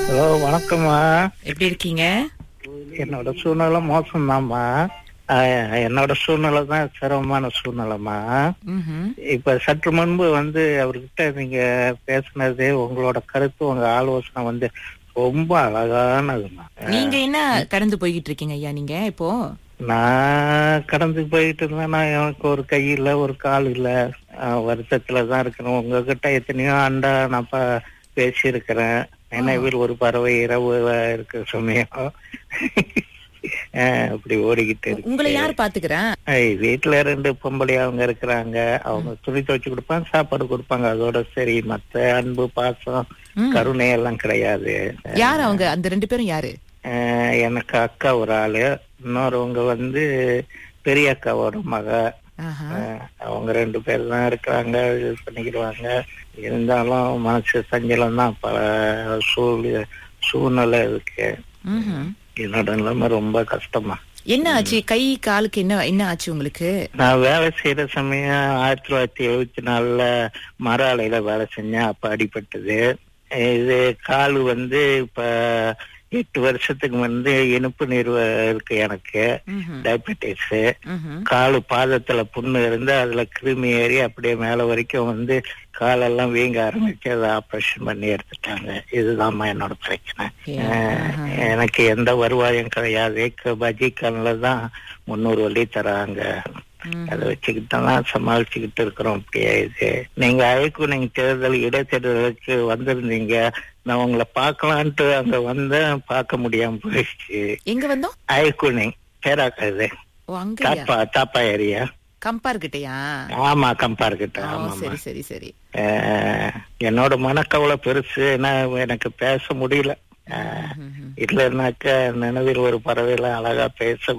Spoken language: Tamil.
ஹலோ வணக்கம்மா எப்படி இருக்கீங்க என்னோட சூழ்நிலை மோசம்தாம்மா ஆஹ், என்னோட சூழ்நிலை தான் சிரமமான சூழ்நிலைம்மா ம்ஹும். இப்ப சற்று முன்பு வந்து அவர்கிட்ட நீங்க பேசுனது உங்களோட கருத்து உங்க ஆலோசனை வந்து ரொம்ப அழகானதுமா நீங்க என்ன கடந்து போய்கிட்டு இருக்கீங்க ஐயா நீங்க இப்போ நான் கடந்து போயிட்டு இருந்தேன் நான் எனக்கு ஒரு கை இல்ல ஒரு கால் இல்ல ஆஹ், வருத்தத்துல தான் இருக்கிறேன் உங்ககிட்ட எத்தனையோ ஆண்டா நான் ப- பேசியிருக்கிறேன் நினைவில் ஒரு பறவை இரவு இருக்க சமயம் ஆஹ், அப்படி ஓடிக்கிட்டு இருக்கு உங்களை யார் பாத்துக்கிறா ஐய், வீட்டுல ரெண்டு பொம்பளை அவங்க இருக்கிறாங்க அவங்க துணி துவைச்சு கொடுப்பாங்க சாப்பாடு கொடுப்பாங்க அதோட சரி மத்த அன்பு பாசம் ம். கருணை எல்லாம் கிடையாது யார் அவங்க அந்த ரெண்டு பேரும் யாரு ஆஹ், எனக்கு அக்கா ஒரு ஆளு இன்னொருவங்க வந்து பெரிய அக்காவோட மக ஆஹா. ஆஹ், அவங்க ரெண்டு பேர் தான் இருக்கிறாங்க இது பண்ணிக்கிடுவாங்க இருந்தாலும் மனசு சஞ்சலம் தான் பல சூழ் சூழ்நிலை இருக்கு ம்ஹும். என்னோட நிலைமை ரொம்ப கஷ்டமா என்ன ஆச்சு கை காலுக்கு என்ன என்ன ஆச்சு உங்களுக்கு நான் வேலை செய்யற சமயம் ஆயிரத்தி தொள்ளாயிரத்தி எழுபத்தி நாலுல மர ஆலையில வேலை செஞ்சேன் அப்ப அடிபட்டது இது கால் வந்து இப்ப எட்டு வருஷத்துக்கு வந்து இனிப்பு நீர் இருக்கு எனக்கு ம்ஹும். டயபெட்டிஸ் ம்ஹும். காலு பாதத்துல புண்ணு இருந்து அதுல கிருமி ஏறி அப்படியே மேல வரைக்கும் வந்து காலெல்லாம் வீங்க ஆரம்பிச்சு அதை ஆபரேஷன் பண்ணி எடுத்துட்டாங்க இதுதாம்மா என்னோட பிரச்சனை அஹ், எனக்கு எந்த வருவாயும் கிடையாது க- பஜ்ஜி கண்ணில் தான் முந்நூறு வழி தராங்க ம். அதை வச்சுக்கிட்டு தான் சமாளிச்சுக்கிட்டு இருக்கிறோம் அப்படியே இது நீங்க அழைக்கும் நீங்க தேர்தல் இடைத்தேர்தலுக்கு வந்திருந்தீங்க நான் உங்களை பார்க்கலான்ட்டு அங்க வந்தேன் பார்க்க முடியாம போயிடுச்சு எங்க வந்தோம் அயக்குனிங் பேராக்கா இது ஓ அங்கயா தாப்பா தாப்பா ஏரியா கம்பார் கிட்டயா ஆமா கம்பார் கிட்ட ஓ ஆமாமா சரி சரி சரி அஹ், என்னோட மனக்கவலை பெருசு ஏன்னா எனக்கு பேச முடியல அஹ், ம்ஹும். இல்லைன்னாக்க நினைவில் ஒரு பறவையில அழகா பேச